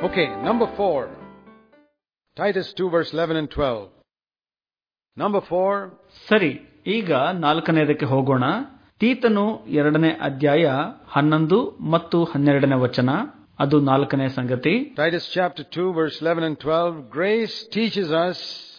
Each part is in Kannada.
Okay, number four. Titus 2 verse 11 and 12. Number four, ಸರಿ ಈಗ ನಾಲ್ಕನೇದಕ್ಕೆ ಹೋಗೋಣ ತೀತನು ಎರಡನೇ ಅಧ್ಯಾಯ ಹನ್ನೊಂದು ಮತ್ತು ಹನ್ನೆರಡನೇ ವಚನ ಅದು ನಾಲ್ಕನೇ ಸಂಗತಿ Titus chapter 2 verse 11 and 12. Grace teaches us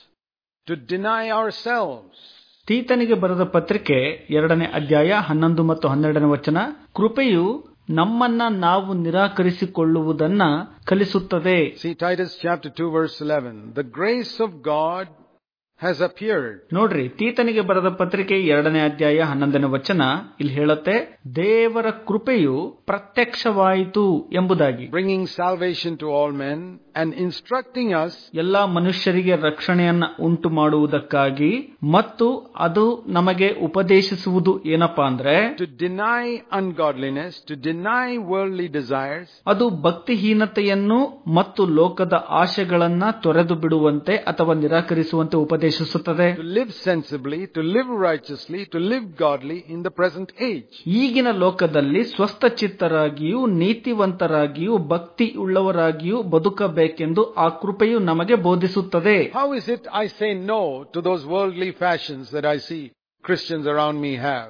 to deny ourselves. ತೀತನಿಗೆ ಬರೆದ ಪತ್ರಿಕೆ ಎರಡನೇ ಅಧ್ಯಾಯ ಹನ್ನೊಂದು ಮತ್ತು ಹನ್ನೆರಡನೇ ವಚನ ಕೃಪೆಯು ನಮ್ಮನ್ನ ನಾವು ನಿರಾಕರಿಸಿಕೊಳ್ಳುವುದನ್ನ ಕಲಿಸುತ್ತದೆ See Titus chapter 2 verse 11. The grace of God has appeared. ನೋಡ್ರಿ ತೀತನಿಗೆ ಬರೆದ ಪತ್ರಿಕೆ ಎರಡನೇ ಅಧ್ಯಾಯ ಹನ್ನೊಂದನೇ ವಚನ ಇಲ್ಲಿ ಹೇಳುತ್ತೆ ದೇವರ ಕೃಪೆಯು ಪ್ರತ್ಯಕ್ಷವಾಯಿತು ಎಂಬುದಾಗಿ bringing salvation to all men and instructing us ಎಲ್ಲಾ ಮನುಷ್ಯರಿಗೆ ರಕ್ಷಣೆಯನ್ನ ಉಂಟು ಮಾಡುವುದಕ್ಕಾಗಿ ಮತ್ತು ಅದು ನಮಗೆ ಉಪದೇಶಿಸುವುದು ಏನಪ್ಪಾ ಅಂದ್ರೆ to deny ungodliness, to deny worldly desires, ಅದು ಭಕ್ತಿಹೀನತೆಯನ್ನು ಮತ್ತು ಲೋಕದ ಆಶೆಗಳನ್ನ ತೊರೆದು ಬಿಡುವಂತೆ ಅಥವಾ ನಿರಾಕರಿಸುವಂತೆ ಉಪದೇಶಿಸುತ್ತದೆ to live sensibly, to live righteously, to live godly in the present age. ಈಗಿನ ಲೋಕದಲ್ಲಿ ಸ್ವಸ್ಥಚಿತ್ತರಾಗಿಯೂ ನೀತಿವಂತರಾಗಿಯೂ ಭಕ್ತಿ ಉಳ್ಳವರಾಗಿಯೂ ಬದುಕಬೇಕೆಂದು ಆ ಕೃಪೆಯು ನಮಗೆ ಬೋಧಿಸುತ್ತದೆ How is it I say no to those worldly fashions that I see Christians around me have?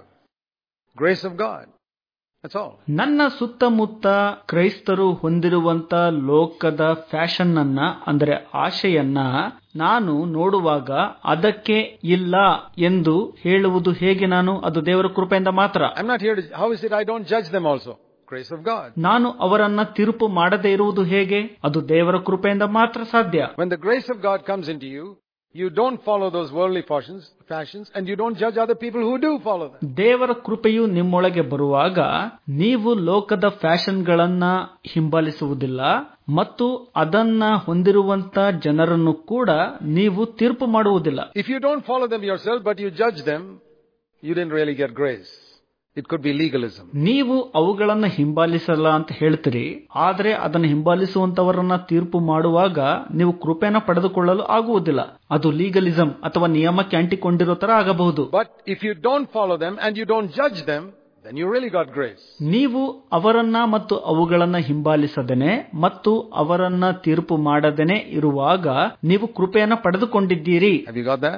Grace of God. That's all. ನನ್ನ ಸುತ್ತಮುತ್ತ ಕ್ರೈಸ್ತರು ಹೊಂದಿರುವಂತ ಲೋಕದ ಫ್ಯಾಷನ್ ಅನ್ನ ಅಂದರೆ ಆಶೆಯನ್ನ ನಾನು ನೋಡುವಾಗ ಅದಕ್ಕೆ ಇಲ್ಲ ಎಂದು ಹೇಳುವುದು ಹೇಗೆ ನಾನು ಅದು ದೇವರ ಕೃಪೆಯಿಂದ ಮಾತ್ರ I'm not here to, how is it I don't judge them also? Grace of God. ನಾನು ಅವರನ್ನ ತೀರ್ಪು ಮಾಡದೇ ಇರುವುದು ಹೇಗೆ ಅದು ದೇವರ ಕೃಪೆಯಿಂದ ಮಾತ್ರ ಸಾಧ್ಯ When the grace of God comes into you, you don't follow those worldly fashions, fashions and you don't judge other people who do follow them. ದೇವರ ಕೃಪೆಯು ನಿಮ್ಮೊಳಗೆ ಬರುವಾಗ ನೀವು ಲೋಕದ ಫ್ಯಾಷನ್ಗಳನ್ನ ಹಿಂಬಾಲಿಸುವುದಿಲ್ಲ ಮತ್ತು ಅದನ್ನ ಹೊಂದಿರುವಂತ ಜನರನ್ನು ಕೂಡ ನೀವು ತೀರ್ಪು ಮಾಡುವುದಿಲ್ಲ If you don't follow them yourself but you judge them, you didn't really get grace. It could be legalism. ನೀವು ಅವುಗಳನ್ನ ಹಿಂಬಾಲಿಸಲ್ಲ ಅಂತ ಹೇಳ್ತೀರಿ ಆದ್ರೆ ಅದನ್ನು ಹಿಂಬಾಲಿಸುವಂತವರನ್ನ ತೀರ್ಪು ಮಾಡುವಾಗ ನೀವು ಕೃಪೆನ ಪಡೆದುಕೊಳ್ಳಲು ಆಗುವುದಿಲ್ಲ ಅದು ಲೀಗಲಿಸಂ ಅಥವಾ ನಿಯಮಕ್ಕೆ ಅಂಟಿಕೊಂಡಿರೋ ತರ ಆಗಬಹುದು But if you don't follow them and you don't judge them, then you really got grace. ನೀವು ಅವರನ್ನ ಮತ್ತು ಅವುಗಳನ್ನ ಹಿಂಬಾಲಿಸದೇನೆ ಮತ್ತು ಅವರನ್ನ ತೀರ್ಪು ಮಾಡದೇನೆ ಇರುವಾಗ ನೀವು ಕೃಪೆಯನ್ನ ಪಡೆದುಕೊಂಡಿದ್ದೀರಿ Have you got that?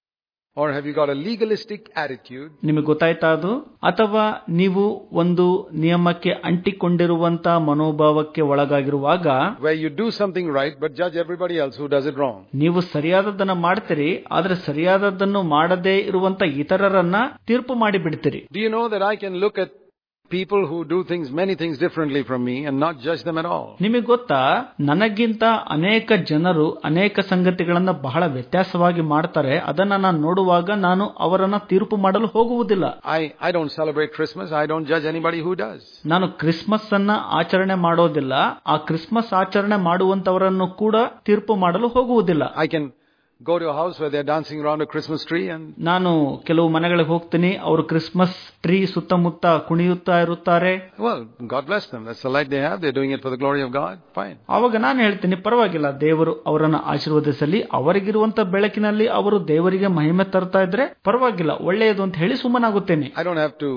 Or have you got a legalistic attitude ನಿಮಗೆ ಗೊತ್ತಾಯ್ತಾ ಅದು ಅಥವಾ ನೀವು ಒಂದು ನಿಯಮಕ್ಕೆ ಅಂಟಿಕೊಂಡಿರುವಂತ ಮನೋಭಾವಕ್ಕೆ ಒಳಗಾಗಿರುವಾಗ where you do something right but judge everybody else who does it wrong? ನೀವು ಸರಿಯಾದದ್ದನ್ನ ಮಾಡ್ತೀರಿ ಆದ್ರೆ ಸರಿಯಾದದ್ದನ್ನು ಮಾಡದೇ ಇರುವಂತ ಇತರರನ್ನ ತೀರ್ಪು ಮಾಡಿ ಬಿಡ್ತೀರಿ Do you know that I can look at people who do things, many things differently from me and not judge them at all? ನಿಮಗೆ ಗೊತ್ತಾ ನನಗಿಂತ ಅನೇಕ ಜನರು ಅನೇಕ ಸಂಗತಿಗಳನ್ನ ಬಹಳ ವ್ಯತ್ಯಾಸವಾಗಿ ಮಾಡ್ತಾರೆ ಅದನ್ನ ನಾನು ನೋಡುವಾಗ ನಾನು ಅವರನ್ನ ತೀರ್ಪು ಮಾಡಲು ಹೋಗುವುದಿಲ್ಲ I, I don't celebrate Christmas. I don't judge anybody who does. ನಾನು ಕ್ರಿಸ್ಮಸ್ ಅನ್ನ ಆಚರಣೆ ಮಾಡೋದಿಲ್ಲ ಆ ಕ್ರಿಸ್ಮಸ್ ಆಚರಣೆ ಮಾಡುವಂತವರನ್ನು ಕೂಡ ತೀರ್ಪು ಮಾಡಲು ಹೋಗುವುದಿಲ್ಲ I can go to a house where they're dancing around a Christmas tree and ನಾನು ಕೆಲವು ಮನೆಗಳಿಗೆ ಹೋಗ್ತೀನಿ ಅವರು ಕ್ರಿಸ್ಮಸ್ ಟ್ರೀ ಸುತ್ತಮುತ್ತ ಕುಣಿಯುತ್ತಾ ಇರುತ್ತಾರೆ well, God bless them. That's the light they have. They're doing it for the glory of God. Fine. ಅವಾಗ ನಾನು ಹೇಳ್ತೀನಿ ಪರವಾಗಿಲ್ಲ ದೇವರು ಅವರನ್ನ ಆಶೀರ್ವದಿಸಲಿ ಅವರಿಗಿರುವಂತ ಬೆಳಕಿನಲ್ಲಿ ಅವರು ದೇವರಿಗೆ ಮಹಿಮೆ ತರ್ತಾ ಇದ್ರೆ ಪರವಾಗಿಲ್ಲ ಒಳ್ಳೆಯದು ಅಂತ ಹೇಳಿ ಸುಮ್ಮನಾಗುತ್ತೇನೆ I don't have to,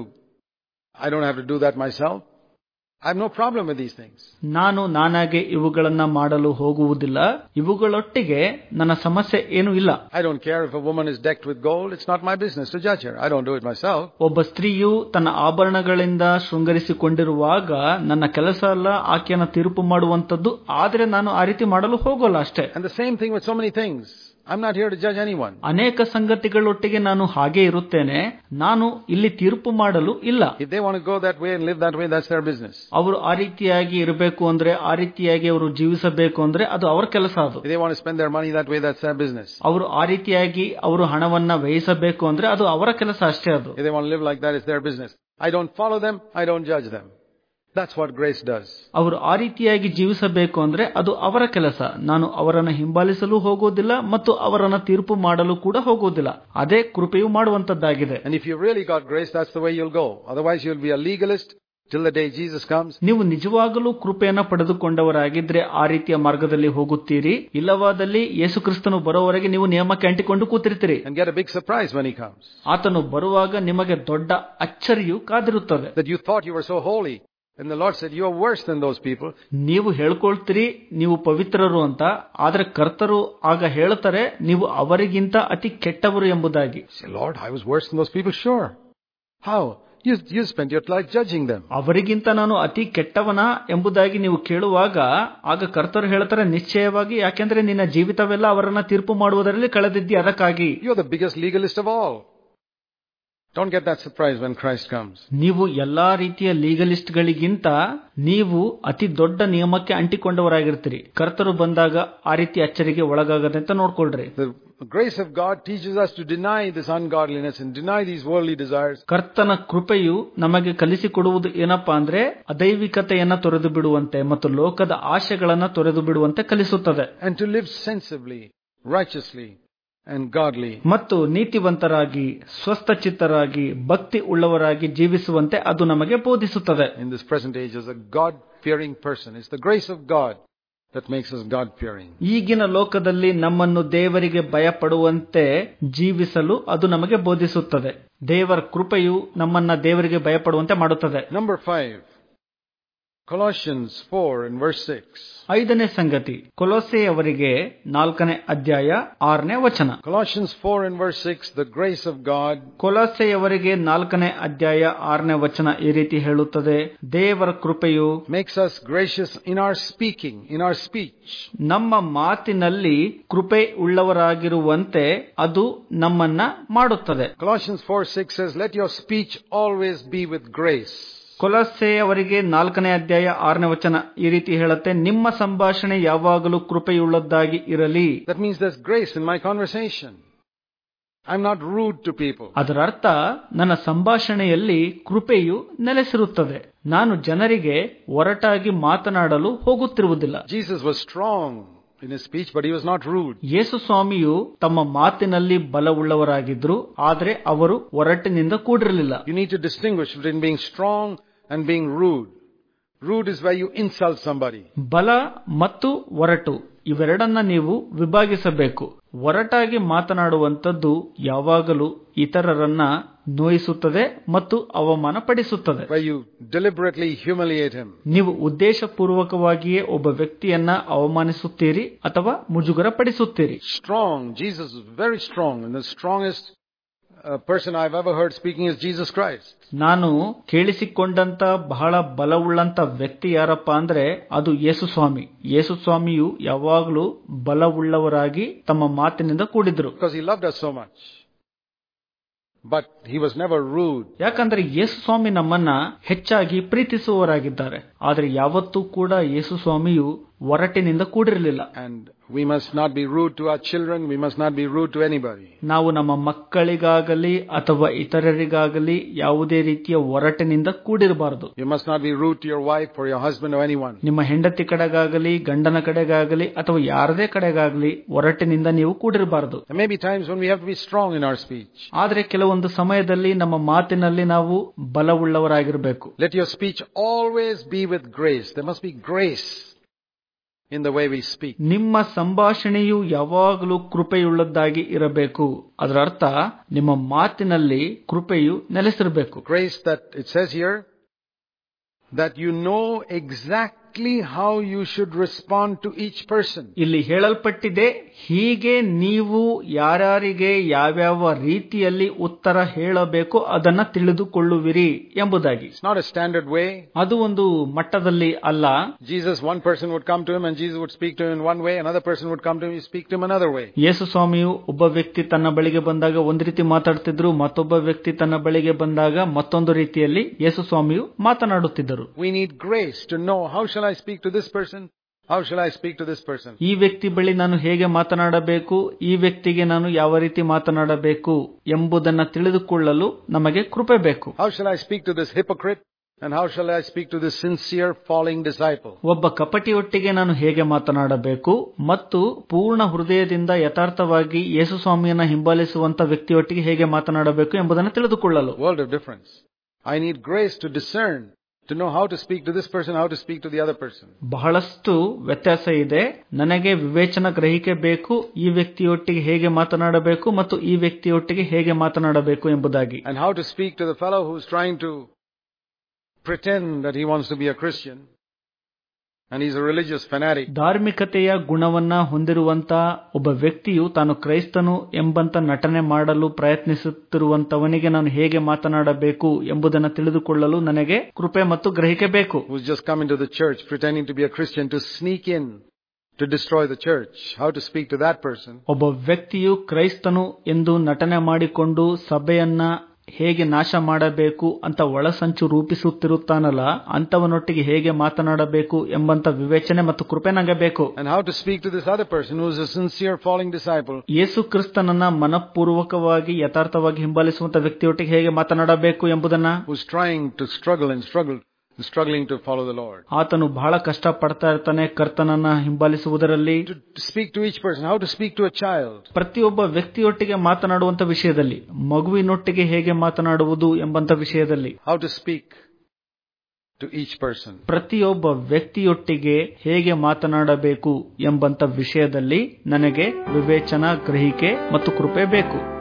I don't have to do that myself. I have no problem with these things. ನಾನು ನಾನಾಗೆ ಇವುಗಳನ್ನ ಮಾಡಲು ಹೋಗುವುದಿಲ್ಲ ಇವುಗಳೊಟ್ಟಿಗೆ ನನ್ನ ಸಮಸ್ಯೆ ಏನೂ ಇಲ್ಲ I don't care if a woman is decked with gold. It's not my business to judge her. I don't do it myself. ಒಬ್ಬ ಸ್ತ್ರೀಯು ತನ್ನ ಆಭರಣಗಳಿಂದ ಶೃಂಗರಿಸಿಕೊಂಡಿರುವಾಗ ನನ್ನ ಕೆಲಸ ಅಲ್ಲ ಆಕೆಯನ್ನ ತೀರ್ಪು ಮಾಡುವಂತದ್ದು ಆದ್ರೆ ನಾನು ಆ ರೀತಿ ಮಾಡಲು ಹೋಗೋಲ್ಲ ಅಷ್ಟೇ And the same thing with so many things. I'm not here to judge anyone. ಅನೇಕ ಸಂಗತಿಗಳೊಟ್ಟಿಗೆ ನಾನು ಹಾಗೆ ಇರುತ್ತೇನೆ ನಾನು ಇಲ್ಲಿ ತೀರ್ಪು ಮಾಡಲು ಇಲ್ಲ If they want to go that way and live that way, that's their business. ಅವರು ಆ ರೀತಿಯಾಗಿ ಇರಬೇಕು ಅಂದ್ರೆ ಆ ರೀತಿಯಾಗಿ ಅವರು ಜೀವಿಸಬೇಕು ಅಂದ್ರೆ ಅದು ಅವರ ಕೆಲಸ ಅದು If they want to spend their money that way, that's their business. ಅವರು ಆ ರೀತಿಯಾಗಿ ಅವರು ಹಣವನ್ನ ವ್ಯಯಿಸಬೇಕು ಅಂದ್ರೆ ಅದು ಅವರ ಕೆಲಸ ಅಷ್ಟೇ ಅದು If they want to live like that, it's their business. I don't follow them. I don't judge them. That's what grace does. ಅವರು ಆ ರೀತಿಯಾಗಿ ಜೀವಿಸಬೇಕು ಅಂದ್ರೆ ಅದು ಅವರ ಕೆಲಸ ನಾನು ಅವರನ್ನ ಹಿಂಬಾಲಿಸಲು ಹೋಗೋದಿಲ್ಲ ಮತ್ತು ಅವರನ್ನ ತೀರ್ಪು ಮಾಡಲು ಕೂಡ ಹೋಗೋದಿಲ್ಲ ಅದೇ ಕೃಪೆಯು ಮಾಡುವಂತದ್ದಾಗಿದೆ And if you really got grace, that's the way you'll go. Otherwise, you'll be a legalist till the day Jesus comes. ನೀವು ನಿಜವಾಗಲೂ ಕೃಪೆಯನ್ನ ಪಡೆದುಕೊಂಡವರಾಗಿದ್ರೆ ಆ ರೀತಿಯ ಮಾರ್ಗದಲ್ಲಿ ಹೋಗುತ್ತೀರಿ ಇಲ್ಲವಾದಲ್ಲಿ ಯೇಸು ಕ್ರಿಸ್ತನು ಬರೋವರೆಗೆ ನೀವು ನಿಯಮಕ್ಕೆ ಅಂಟಿಕೊಂಡು ಕೂತಿರ್ತೀರಿ and get a big surprise when he comes. ಆತನು ಬರುವಾಗ ನಿಮಗೆ ದೊಡ್ಡ ಅಚ್ಚರಿಯು ಕಾದಿರುತ್ತದೆ That you thought you were so holy And the Lord said, You are worse than those people. ನೀವು ಹೇಳ್ಕೊಳ್ತೀರಿ ನೀವು ಪವಿತ್ರರು ಅಂತ ಆದ್ರೆ ಕರ್ತರು ಆಗ ಹೇಳ್ತಾರೆ ನೀವು ಅವರಿಗಿಂತ ಅತಿ ಕೆಟ್ಟವರು ಎಂಬುದಾಗಿ You say, Lord, I was worse than those people. Sure. How? You, you spent your life judging them. ಅವರಿಗಿಂತ ನಾನು ಅತಿ ಕೆಟ್ಟವನ ಎಂಬುದಾಗಿ ನೀವು ಕೇಳುವಾಗ ಆಗ ಕರ್ತರು ಹೇಳ್ತಾರೆ ನಿಶ್ಚಯವಾಗಿ ಯಾಕೆಂದ್ರೆ ನಿನ್ನ ಜೀವಿತವೆಲ್ಲ ಅವರನ್ನ ತೀರ್ಪು ಮಾಡುವುದರಲ್ಲಿ ಕಳೆದಿದ್ದಿ ಅದಕ್ಕಾಗಿ You're the biggest legalist of all. Don't get that surprise when Christ comes. ನೀವು ಎಲ್ಲಾ ರೀತಿಯ ಲೀಗಲಿಸ್ಟ್ ಗಳಿಗಿಂತ ನೀವು ಅತಿ ದೊಡ್ಡ ನಿಯಮಕ್ಕೆ ಅಂಟಿಕೊಂಡವರಾಗಿರ್ತೀರಿ ಕರ್ತರು ಬಂದಾಗ ಆ ರೀತಿ ಅಚ್ಚರಿಗೆ ಒಳಗಾಗದೆ ಅಂತ ನೋಡ್ಕೊಳ್ರಿ The grace of God teaches us to deny this ungodliness and deny these worldly desires ಕರ್ತನ ಕೃಪೆಯು ನಮಗೆ ಕಲಿಸಿಕೊಡುವುದು ಏನಪ್ಪಾ ಅಂದ್ರೆ ಅದೈವಿಕತೆಯನ್ನ ತೊರೆದು ಬಿಡುವಂತೆ ಮತ್ತು ಲೋಕದ ಆಶೆಗಳನ್ನ ತೊರೆದು ಬಿಡುವಂತೆ ಕಲಿಸುತ್ತದೆ and to live sensibly, righteously, and godly. ಮತ್ತು ನೀತಿವಂತರಾಗಿ ಸ್ವಸ್ಥಚಿತ್ತರಾಗಿ ಭಕ್ತಿ ಉಳ್ಳವರಾಗಿ ಜೀವಿಸುವಂತೆ ಅದು ನಮಗೆ ಬೋಧಿಸುತ್ತದೆ In this present age, as a God fearing person, it's the grace of God that makes us God fearing. ಈಗಿನ ಲೋಕದಲ್ಲಿ ನಮ್ಮನ್ನು ದೇವರಿಗೆ ಭಯಪಡುವಂತೆ ಜೀವಿಸಲು ಅದು ನಮಗೆ ಬೋಧಿಸುತ್ತದೆ ದೇವರ ಕೃಪೆಯು ನಮ್ಮನ್ನ ದೇವರಿಗೆ ಭಯಪಡುವಂತೆ ಮಾಡುತ್ತದೆ Number five, Colossians 4 and verse 6. ಐದನೇ ಸಂಗತಿ ಕೊಲೊಸೆಯವರಿಗೆ ನಾಲ್ಕನೇ ಅಧ್ಯಾಯ ಆರನೇ ವಚನ Colossians 4 and verse 6, the grace of God ಕೊಲೊಸೆಯವರಿಗೆ ನಾಲ್ಕನೇ ಅಧ್ಯಾಯ ಆರನೇ ವಚನ ಈ ರೀತಿ ಹೇಳುತ್ತದೆ ದೇವರ ಕೃಪೆಯು makes us gracious in our speaking, in our speech. ನಮ್ಮ ಮಾತಿನಲ್ಲಿ ಕೃಪೆ ಉಳ್ಳವರಾಗಿರುವಂತೆ ಅದು ನಮ್ಮನ್ನ ಮಾಡುತ್ತದೆ Colossians 4 6 says, Let your speech always be with grace. ಕೊಲಸೆಯವರಿಗೆ ನಾಲ್ಕನೇ ಅಧ್ಯಾಯ ಆರನೇ ವಚನ ಈ ರೀತಿ ಹೇಳುತ್ತೆ ನಿಮ್ಮ ಸಂಭಾಷಣೆ ಯಾವಾಗಲೂ ಕೃಪೆಯುಳ್ಳದ್ದಾಗಿ ಇರಲಿ That means there's grace in my conversation. I'm not rude to people. ಅದರ ಅರ್ಥ ನನ್ನ ಸಂಭಾಷಣೆಯಲ್ಲಿ ಕೃಪೆಯು ನೆಲೆಸಿರುತ್ತದೆ ನಾನು ಜನರಿಗೆ ಒರಟಾಗಿ ಮಾತನಾಡಲು ಹೋಗುತ್ತಿರುವುದಿಲ್ಲ Jesus was strong in his speech, but he was not rude. ಯೇಸು ಸ್ವಾಮಿಯು ತಮ್ಮ ಮಾತಿನಲ್ಲಿ ಬಲವುಳ್ಳವರಾಗಿದ್ರು ಆದರೆ ಅವರು ಒರಟಿನಿಂದ ಕೂಡಿರಲಿಲ್ಲ You need to distinguish between being strong and being rude. Rude is where you insult somebody. ಬಲ ಮತ್ತು ಒರಟು ಇವೆರಡನ್ನ ನೀವು ವಿಭಾಗಿಸಬೇಕು ಒರಟಾಗಿ ಮಾತನಾಡುವಂಥದ್ದು ಯಾವಾಗಲೂ ಇತರರನ್ನ ನೋಯಿಸುತ್ತದೆ ಮತ್ತು ಅವಮಾನ ಪಡಿಸುತ್ತದೆ Where you deliberately humiliate him. ನೀವು ಉದ್ದೇಶಪೂರ್ವಕವಾಗಿಯೇ ಒಬ್ಬ ವ್ಯಕ್ತಿಯನ್ನ ಅವಮಾನಿಸುತ್ತೀರಿ ಅಥವಾ ಮುಜುಗರ ಪಡಿಸುತ್ತೀರಿ Strong. Jesus is very strong, and the strongest uh, person I've ever heard speaking is Jesus Christ. ನಾನು ಕೇಳಿಸಿಕೊಂಡಂತ ಬಹಳ ಬಲವುಳ್ಳಂತ ವ್ಯಕ್ತಿ ಯಾರಪ್ಪ ಅಂದ್ರೆ ಅದು ಯೇಸು ಸ್ವಾಮಿ ಯೇಸು ಸ್ವಾಮಿಯು ಯಾವಾಗಲೂ ಬಲವುಳ್ಳವರಾಗಿ ತಮ್ಮ ಮಾತಿನಿಂದ ಕೂಡಿದ್ರು Because he loved us so much. But he was never rude. ಯಾಕಂದ್ರೆ ಯೇಸು ಸ್ವಾಮಿ ನಮ್ಮನ್ನ ಹೆಚ್ಚಾಗಿ ಪ್ರೀತಿಸುವವರಾಗಿದ್ದಾರೆ ಆದರೆ ಯಾವತ್ತೂ ಕೂಡ ಯೇಸು ಸ್ವಾಮಿಯು ಒರಟಿನಿಂದ ಕೂಡಿರಲಿಲ್ಲ And we must not be rude to our children. We must not be rude to anybody. ನಾವು ನಮ್ಮ ಮಕ್ಕಳಿಗಾಗಲಿ ಅಥವಾ ಇತರರಿಗಾಗಲಿ ಯಾವುದೇ ರೀತಿಯ ಒರಟಿನಿಂದ ಕೂಡಿರಬಾರದು You must not be rude to your wife or your husband or anyone. ನಿಮ್ಮ ಹೆಂಡತಿ ಕಡೆಗಾಗಲಿ ಗಂಡನ ಕಡೆಗಾಗಲಿ ಅಥವಾ ಯಾರದೇ ಕಡೆಗಾಗಲಿ ಒರಟಿನಿಂದ ನೀವು ಕೂಡಿರಬಾರದು There may be times when we have to be strong in our speech. ಆದರೆ ಕೆಲವೊಂದು ಸಮಯದಲ್ಲಿ ನಮ್ಮ ಮಾತಿನಲ್ಲಿ ನಾವು ಬಲವುಳ್ಳವರಾಗಿರಬೇಕು Let your speech always be with grace. There must be grace in the way we speak. ನಿಮ್ಮ ಸಂಭಾಷಣೆಯು ಯಾವಾಗಲೂ ಕೃಪೆಯುಳ್ಳದ್ದಾಗಿ ಇರಬೇಕು ಅದರ ಅರ್ಥ ನಿಮ್ಮ ಮಾತಿನಲ್ಲಿ ಕೃಪೆಯು ನೆಲೆಸಿರಬೇಕು Grace that it says here that you know exactly how you should respond to each person. ಇಲ್ಲಿ ಹೇಳಲ್ಪಟ್ಟಿದೆ ಹೀಗೆ ನೀವು ಯಾರ್ಯಾರಿಗೆ ಯಾವ್ಯಾವ ರೀತಿಯಲ್ಲಿ ಉತ್ತರ ಹೇಳಬೇಕು ಅದನ್ನ ತಿಳಿದುಕೊಳ್ಳುವಿರಿ ಎಂಬುದಾಗಿ It's not a standard way. ಅದು ಒಂದು ಮಟ್ಟದಲ್ಲಿ ಅಲ್ಲ Jesus, one person would come to him and Jesus would speak to him in one way, another person would come to him, and speak to him another way. ಯೇಸು ಸ್ವಾಮಿಯು ಒಬ್ಬ ವ್ಯಕ್ತಿ ತನ್ನ ಬಳಿಗೆ ಬಂದಾಗ ಒಂದು ರೀತಿ ಮಾತಾಡ್ತಿದ್ರು ಮತ್ತೊಬ್ಬ ವ್ಯಕ್ತಿ ತನ್ನ ಬಳಿಗೆ ಬಂದಾಗ ಮತ್ತೊಂದು ರೀತಿಯಲ್ಲಿ ಯೇಸು ಸ್ವಾಮಿಯು ಮಾತನಾಡುತ್ತಿದ್ದರು We need grace to know how shall I speak to this person? How shall I speak to this person? ಈ ವ್ಯಕ್ತಿ ಬಳಿ ನಾನು ಹೇಗೆ ಮಾತನಾಡಬೇಕು ಈ ವ್ಯಕ್ತಿಗೆ ನಾನು ಯಾವ ರೀತಿ ಮಾತನಾಡಬೇಕು ಎಂಬುದನ್ನ ತಿಳಿದುಕೊಳ್ಳಲು ನಮಗೆ ಕೃಪೆ ಬೇಕು How shall I speak to this hypocrite? And how shall I speak to this sincere falling disciple? ಒಬ್ಬ ಕಪಟಿಯೊಟ್ಟಿಗೆ ನಾನು ಹೇಗೆ ಮಾತನಾಡಬೇಕು ಮತ್ತು ಪೂರ್ಣ ಹೃದಯದಿಂದ ಯಥಾರ್ಥವಾಗಿ ಯೇಸು ಸ್ವಾಮಿಯನ್ನ ಹಿಂಬಾಲಿಸುವಂತ ವ್ಯಕ್ತಿಯೊಟ್ಟಿಗೆ ಹೇಗೆ ಮಾತನಾಡಬೇಕು ಎಂಬುದನ್ನು ತಿಳಿದುಕೊಳ್ಳಲು World of difference. I need grace to discern, to know how to speak to this person, how to speak to the other person. ಬಹಳಷ್ಟು ವ್ಯತ್ಯಾಸ ಇದೆ ನನಗೆ ವಿವೇಚನ ಗ್ರಹಿಕೆ ಬೇಕು ಈ ವ್ಯಕ್ತಿಯೊಟ್ಟಿಗೆ ಹೇಗೆ ಮಾತನಾಡಬೇಕು ಮತ್ತು ಈ ವ್ಯಕ್ತಿಯೊಟ್ಟಿಗೆ ಹೇಗೆ ಮಾತನಾಡಬೇಕು ಎಂಬುದಾಗಿ And how to speak to the fellow who's trying to pretend that he wants to be a Christian and he's a religious fanatic. ಧಾರ್ಮಿಕತೆಯ ಗುಣವನ್ನ ಹೊಂದಿರುವಂತ ಒಬ್ಬ ವ್ಯಕ್ತಿಯು ತಾನು ಕ್ರೈಸ್ತನು ಎಂಬಂತ ನಟನೆ ಮಾಡಲು ಪ್ರಯತ್ನಿಸುತ್ತಿರುವಂತವನಿಗೆ ನಾನು ಹೇಗೆ ಮಾತನಾಡಬೇಕು ಎಂಬುದನ್ನು ತಿಳಿದುಕೊಳ್ಳಲು ನನಗೆ ಕೃಪೆ ಮತ್ತು ಗ್ರಹಿಕೆ ಬೇಕು who's just come into the church pretending to be a Christian to sneak in to destroy the church. How to speak to that person? ಒಬ್ಬ ವ್ಯಕ್ತಿಯು ಕ್ರೈಸ್ತನು ಎಂದು ನಟನೆ ಮಾಡಿಕೊಂಡು ಸಭೆಯನ್ನ ಹೇಗೆ ನಾಶ ಮಾಡಬೇಕು ಅಂತ ಒಳಸಂಚು ರೂಪಿಸುತ್ತಿರುತ್ತಾನಲ್ಲ ಅಂತವನೊಟ್ಟಿಗೆ ಹೇಗೆ ಮಾತನಾಡಬೇಕು ಎಂಬಂತ ವಿವೇಚನೆ ಮತ್ತು ಕೃಪೆ ನಂಗೆ ಬೇಕು And how to speak to this other person who is a sincere falling disciple ಯೇಸು ಕ್ರಿಸ್ತನನ್ನ ಮನಪೂರ್ವಕವಾಗಿ ಯಥಾರ್ಥವಾಗಿ ಹಿಂಬಾಲಿಸುವಂತ ವ್ಯಕ್ತಿಯೊಟ್ಟಿಗೆ ಹೇಗೆ ಮಾತನಾಡಬೇಕು ಎಂಬುದನ್ನ who's trying to struggle and struggle and struggling to follow the Lord. ಆತನು ಬಹಳ ಕಷ್ಟ ಪಡ್ತಾ ಇರ್ತಾನೆ ಕರ್ತನನ್ನ ಹಿಂಬಾಲಿಸುವುದರಲ್ಲಿ To, to speak to each person, how to speak to a child. ಪ್ರತಿಯೊಬ್ಬ ವ್ಯಕ್ತಿಯೊಟ್ಟಿಗೆ ಮಾತನಾಡುವಂತ ವಿಷಯದಲ್ಲಿ ಮಗುವಿನೊಟ್ಟಿಗೆ ಹೇಗೆ ಮಾತನಾಡುವುದು ಎಂಬಂತ ವಿಷಯದಲ್ಲಿ How to speak to each person. ಪ್ರತಿಯೊಬ್ಬ ವ್ಯಕ್ತಿಯೊಟ್ಟಿಗೆ ಹೇಗೆ ಮಾತನಾಡಬೇಕು ಎಂಬಂತ ವಿಷಯದಲ್ಲಿ ನನಗೆ ವಿವೇಚನಾ ಗ್ರಹಿಕೆ ಮತ್ತು ಕೃಪೆ ಬೇಕು